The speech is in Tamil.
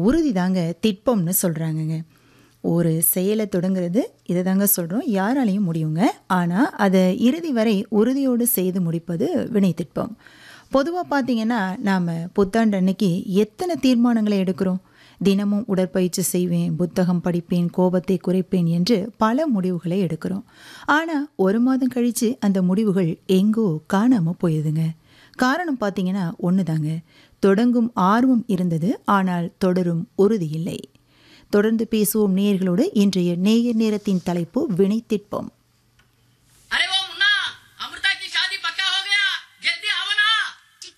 உறுதி தாங்க திட்பம்னு சொல்கிறாங்கங்க ஒரு செயலை தொடங்குறது இதை தாங்க சொல்கிறோம் யாராலையும் முடியுங்க ஆனால் அதை இறுதி வரை உறுதியோடு செய்து முடிப்பது வினை திட்பம் பொதுவாக பார்த்தீங்கன்னா நாம் புத்தாண்டு அன்னைக்கு எத்தனை தீர்மானங்களை எடுக்கிறோம் தினமும் உடற்பயிற்சி செய்வேன் புத்தகம் படிப்பேன் கோபத்தை குறைப்பேன் என்று பல முடிவுகளை எடுக்கிறோம் ஆனால் ஒரு மாதம் கழித்து அந்த முடிவுகள் எங்கோ காணாமல் போயிடுதுங்க காரணம் பார்த்தீங்கன்னா ஒன்று தாங்க தொடங்கும் ஆர்வம் இருந்தது ஆனால் தொடரும் உறுதி இல்லை தொடர்ந்து பேசுவோம் நேயர்களோடு இன்றைய நேயர் நேரத்தின் தலைப்பு வினைத்திட்பம்